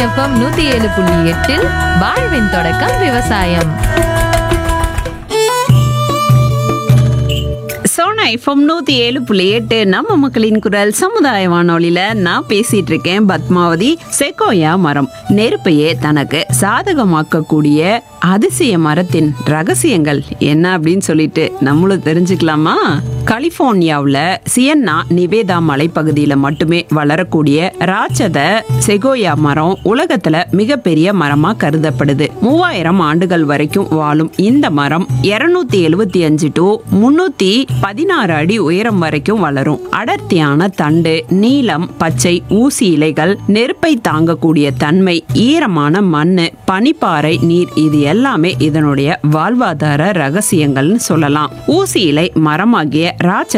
FM நூத்தி ஏழு புள்ளி எட்டில் வாழ்வின் தொடக்கம் விவசாயம் சோனா எஃப்எம் நூத்தி ஏழு புள்ளி எட்டு நம்ம மக்களின் குரல் சமுதாய வானொலியில நான் பேசிட்டு இருக்கேன் பத்மாவதி செக்கோயா மரம் நெருப்பையே தனக்கு சாதகமாக்கக்கூடிய அதிசய மரத்தின் ரகசியங்கள் என்ன அப்படின்னு சொல்லிட்டு நம்மளும் தெரிஞ்சுக்கலாமா கலிபோர்னியாவுல சியன்னா நிவேதா மலைப்பகுதியில மட்டுமே வளரக்கூடிய ராட்சத செகோயா மரம் உலகத்துல மிகப்பெரிய மரமா கருதப்படுது மூவாயிரம் ஆண்டுகள் வரைக்கும் வாழும் இந்த மரம் 275 எழுவத்தி அஞ்சு டு முன்னூத்தி பதினாறு அடி உயரம் வரைக்கும் வளரும் அடர்த்தியான தண்டு நீலம் பச்சை ஊசி இலைகள் நெருப்பை தாங்கக்கூடிய தன்மை ஈரமான மண்ணு பனிப்பாறை நீர் இது எல்லாமே இதனுடைய வாழ்வாதார ரகசியங்கள்னு சொல்லலாம் ஊசி இலை மரமாகிய ராட்சத